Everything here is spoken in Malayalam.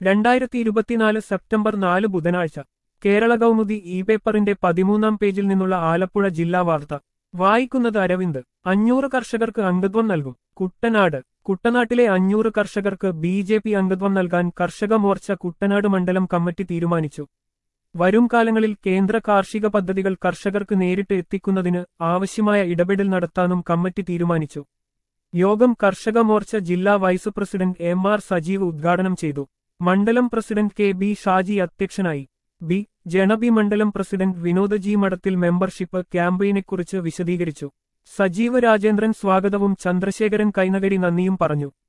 രണ്ടായിരത്തി ഇരുപത്തിനാല് സെപ്റ്റംബർ നാല് ബുധനാഴ്ച കേരള കൗമുദി ഇ പേപ്പറിന്റെ പതിമൂന്നാം പേജിൽ നിന്നുള്ള ആലപ്പുഴ ജില്ലാ വാർത്ത വായിക്കുന്നത് അരവിന്ദ് അഞ്ഞൂറ് കർഷകർക്ക് അംഗത്വം നൽകും കുട്ടനാട് കുട്ടനാട്ടിലെ അഞ്ഞൂറ് കർഷകർക്ക് ബി ജെ പി അംഗത്വം നൽകാൻ കർഷക മോർച്ച കുട്ടനാട് മണ്ഡലം കമ്മിറ്റി തീരുമാനിച്ചു വരും കാലങ്ങളിൽ കേന്ദ്ര കാർഷിക പദ്ധതികൾ കർഷകർക്ക് നേരിട്ട് എത്തിക്കുന്നതിന് ആവശ്യമായ ഇടപെടൽ നടത്താനും കമ്മിറ്റി തീരുമാനിച്ചു യോഗം കർഷക മോർച്ച ജില്ലാ vice president M R Sajeev ഉദ്ഘാടനം ചെയ്തു മണ്ഡലം പ്രസിഡന്റ് കെ ബി ഷാജി അധ്യക്ഷനായി ബി ജനബി മണ്ഡലം president Vinod G Madathil membership ക്യാമ്പയിനെക്കുറിച്ച് വിശദീകരിച്ചു സജീവ് രാജേന്ദ്രൻ സ്വാഗതവും ചന്ദ്രശേഖരൻ കൈനകരി നന്ദിയും പറഞ്ഞു